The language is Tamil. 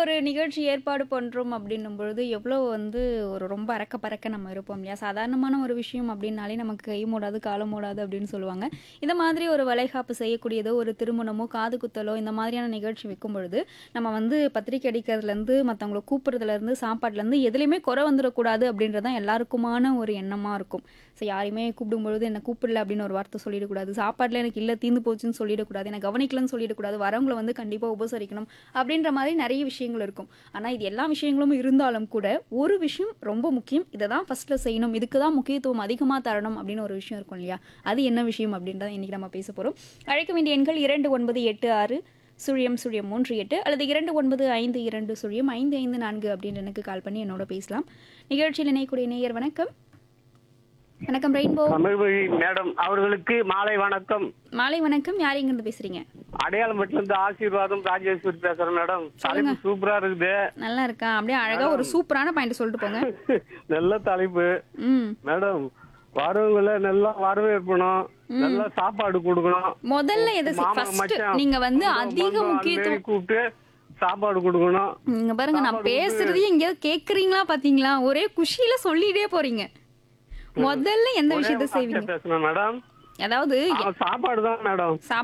ஒரு நிகழ்ச்சி ஏற்பாடு பண்ணுறோம் அப்படின்னும் பொழுது எவ்வளோ வந்து ஒரு ரொம்ப அறக்க பறக்க நம்ம இருப்போம் இல்லையா சாதாரணமான ஒரு விஷயம் அப்படின்னாலே நமக்கு கை மூடாது காலம் மூடாது அப்படின்னு சொல்லுவாங்க இந்த மாதிரி ஒரு வளைகாப்பு செய்யக்கூடியதோ ஒரு திருமணமோ காது குத்தலோ இந்த மாதிரியான நிகழ்ச்சி வைக்கும் பொழுது நம்ம வந்து பத்திரிக்கை அடிக்கிறதுலேருந்து மற்றவங்கள கூப்பிட்றதுலேருந்து சாப்பாட்டுலேருந்து எதுலேயுமே குறை வந்துடக்கூடாது அப்படின்றது தான் எல்லாருக்குமான ஒரு எண்ணமாக இருக்கும் ஸோ யாரையுமே கூப்பிடும் பொழுது என்னை கூப்பிடல அப்படின்னு ஒரு வார்த்தை சொல்லிடக்கூடாது சாப்பாட்டில் எனக்கு இல்லை தீந்து போச்சுன்னு சொல்லிடக்கூடாது என்னை கவனிக்கலன்னு சொல்லிடக்கூடாது வரவங்களை வந்து கண்டிப்பாக உபசரிக்கணும் அப்படின்ற மாதிரி நிறைய விஷயங்கள் இருக்கும் ஆனால் இது எல்லா விஷயங்களும் இருந்தாலும் கூட ஒரு விஷயம் ரொம்ப முக்கியம் இதை தான் ஃபஸ்ட்டில் செய்யணும் இதுக்கு தான் முக்கியத்துவம் அதிகமாக தரணும் அப்படின்னு ஒரு விஷயம் இருக்கும் இல்லையா அது என்ன விஷயம் அப்படின்றத இன்றைக்கி நம்ம பேச போகிறோம் அழைக்க வேண்டிய எண்கள் இரண்டு ஒன்பது எட்டு ஆறு சுழியம் சுழியம் மூன்று எட்டு அல்லது இரண்டு ஒன்பது ஐந்து இரண்டு சுழியம் ஐந்து ஐந்து நான்கு அப்படின்னு எனக்கு கால் பண்ணி என்னோட பேசலாம் நிகழ்ச்சியில் இணையக்கூடிய நேயர் வணக்கம் வணக்கம் ரெயின்போ தமிழ்மொழி மேடம் அவர்களுக்கு மாலை வணக்கம் மாலை வணக்கம் யார் இருந்து பேசுறீங்க அடையாளம்பட்டில இருந்து ஆசீர்வாதம் ராஜேஸ்வரி பேசுறேன் மேடம் தலைப்பு சூப்பரா இருக்குது நல்லா இருக்கா அப்படியே அழகா ஒரு சூப்பரான பாயிண்ட் சொல்லிட்டு போங்க நல்ல தலைப்பு ம் மேடம் வரவங்கள நல்லா வரவேற்பணும் நல்லா சாப்பாடு கொடுக்கணும் முதல்ல எது மாமா, ஃபர்ஸ்ட் மச்சான், நீங்க வந்து சொந்தம், அதிக பந்தம், அந்த முக்கியத்துவம் மாதிரி கூப்பிட்டு சாப்பாடு கொடுக்கணும் நீங்க பாருங்க நான் சாப்பாடு பேசுறதையும் எங்கேயாவது கேக்குறீங்களா பாத்தீங்களா ஒரே குஷியில சொல்லிட்டே போறீங்க முதல்ல எந்த ஒரே விஷயத்த வார்த்தை செய்வீங்க பேசணும் மேடம் அதாவது சாப்பாடு தான் மேடம் சாப்பாடு